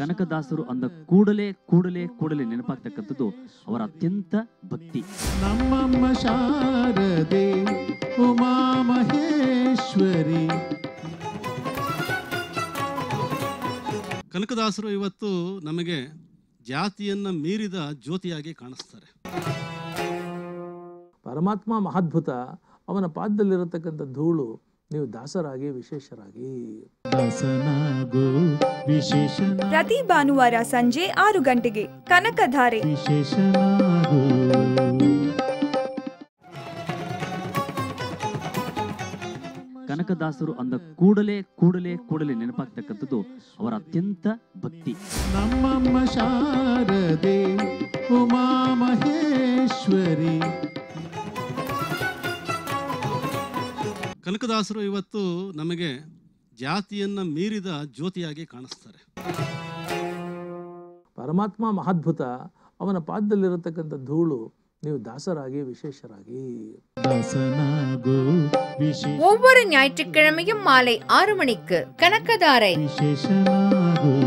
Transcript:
ಕನಕದಾಸರು ಅಂದ ಕೂಡಲೇ ಕೂಡಲೇ ಕೂಡಲೇ ನೆನಪಾಗ್ತಕ್ಕಂಥದ್ದು ಅವರ ಅತ್ಯಂತ ಭಕ್ತಿ ನಮ್ಮಮ್ಮ ಶಾರದೆ ಉಮಾ ಮಹೇಶ್ವರಿ ಕನಕದಾಸರು ಇವತ್ತು ನಮಗೆ ಜಾತಿಯನ್ನ ಮೀರಿದ ಜ್ಯೋತಿಯಾಗಿ ಕಾಣಿಸ್ತಾರೆ ಪರಮಾತ್ಮ ಮಹಾದ್ಭುತ ಅವನ ಪಾದದಲ್ಲಿರತಕ್ಕಂಥ ಧೂಳು ನೀವು ದಾಸರಾಗಿ ವಿಶೇಷರಾಗಿ ದಾಸನಾಗೋ ವಿಶೇಷನ ಪ್ರತಿ ಭಾನುವಾರ ಸಂಜೆ ಆರು ಗಂಟೆಗೆ ಕನಕಧಾರೆ ವಿಶೇಷನಾಗೋ ಕನಕದಾಸರು ಅಂದ ಕೂಡಲೇ ಕೂಡಲೇ ಕೂಡಲೇ ನೆನಪಾಗ್ತಕ್ಕಂಥದ್ದು ಅವರ ಅತ್ಯಂತ ಭಕ್ತಿ ನಮ್ಮಮ್ಮ ಶಾರದೆ ಉಮಾ ಮಹೇಶ್ವರಿ ಕನಕದಾಸರು ಇವತ್ತು ನಮಗೆ ಜಾತಿಯನ್ನ ಮೀರಿದ ಜ್ಯೋತಿಯಾಗಿ ಕಾಣಿಸ್ತಾರೆ ಪರಮಾತ್ಮ ಮಹಾದ್ಭುತ ಅವನ ಪಾದದಲ್ಲಿರತಕ್ಕಂಥ ಧೂಳು ನೀವು ದಾಸರಾಗಿ ವಿಶೇಷರಾಗಿ ದಾಸನಾಗೋ ವಿಶೇಷ ஒவ்வொரு ஞாயிற்றுக்கிழமையும் மாலை ஆறு மணிக்கு கனகதாரை ವಿಶೇಷನಾಗೋ